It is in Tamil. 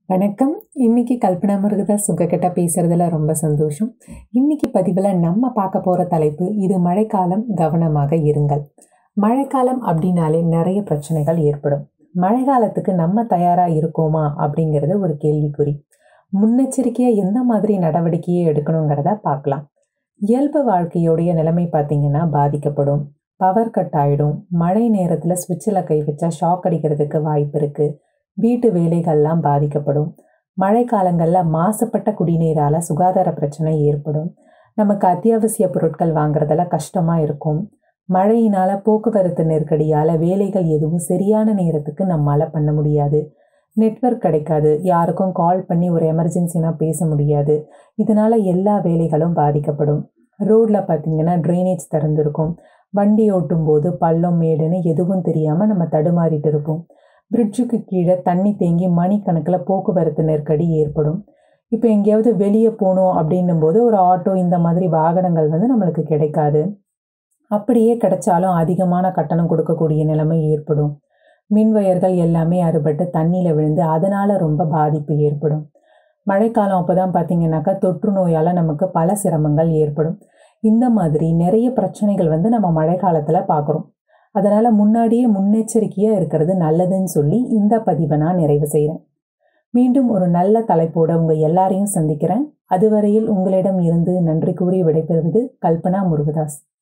வணக்கம் இன்னைக்கு கல்பனா முருகதாஸ் உங்ககிட்ட பேசுறதுல ரொம்ப சந்தோஷம் இன்னைக்கு பதிவில் நம்ம பார்க்க போகிற தலைப்பு இது மழைக்காலம் கவனமாக இருங்கள் மழைக்காலம் அப்படின்னாலே நிறைய பிரச்சனைகள் ஏற்படும் மழை காலத்துக்கு நம்ம தயாராக இருக்கோமா அப்படிங்கிறது ஒரு கேள்விக்குறி முன்னெச்சரிக்கையாக எந்த மாதிரி நடவடிக்கையை எடுக்கணுங்கிறத பார்க்கலாம் இயல்பு வாழ்க்கையோடைய நிலைமை பார்த்தீங்கன்னா பாதிக்கப்படும் பவர் கட் ஆகிடும் மழை நேரத்தில் சுவிட்சில் கை வச்சா ஷாக் அடிக்கிறதுக்கு வாய்ப்பு இருக்குது வீட்டு வேலைகள்லாம் பாதிக்கப்படும் மழை காலங்களில் மாசுபட்ட குடிநீரால் சுகாதார பிரச்சனை ஏற்படும் நமக்கு அத்தியாவசிய பொருட்கள் வாங்குறதுல கஷ்டமாக இருக்கும் மழையினால் போக்குவரத்து நெருக்கடியால் வேலைகள் எதுவும் சரியான நேரத்துக்கு நம்மளால் பண்ண முடியாது நெட்வொர்க் கிடைக்காது யாருக்கும் கால் பண்ணி ஒரு எமர்ஜென்சினா பேச முடியாது இதனால் எல்லா வேலைகளும் பாதிக்கப்படும் ரோட்டில் பார்த்தீங்கன்னா ட்ரைனேஜ் திறந்துருக்கும் வண்டி ஓட்டும் போது பள்ளம் மேடுன்னு எதுவும் தெரியாமல் நம்ம தடுமாறிட்டு இருப்போம் பிரிட்ஜுக்கு கீழே தண்ணி தேங்கி மணிக்கணக்கில் போக்குவரத்து நெருக்கடி ஏற்படும் இப்போ எங்கேயாவது வெளியே போகணும் அப்படின்னும் போது ஒரு ஆட்டோ இந்த மாதிரி வாகனங்கள் வந்து நம்மளுக்கு கிடைக்காது அப்படியே கிடைச்சாலும் அதிகமான கட்டணம் கொடுக்கக்கூடிய நிலைமை ஏற்படும் மின் வயர்கள் எல்லாமே அறுபட்டு தண்ணியில் விழுந்து அதனால் ரொம்ப பாதிப்பு ஏற்படும் மழைக்காலம் அப்போ தான் பார்த்தீங்கன்னாக்கா தொற்று நோயால் நமக்கு பல சிரமங்கள் ஏற்படும் இந்த மாதிரி நிறைய பிரச்சனைகள் வந்து நம்ம மழை காலத்தில் பார்க்குறோம் அதனால் முன்னாடியே முன்னெச்சரிக்கையாக இருக்கிறது நல்லதுன்னு சொல்லி இந்த பதிவை நான் நிறைவு செய்கிறேன் மீண்டும் ஒரு நல்ல தலைப்போட உங்கள் எல்லாரையும் சந்திக்கிறேன் அதுவரையில் உங்களிடம் இருந்து நன்றி கூறி விடைபெறுவது கல்பனா முருகதாஸ்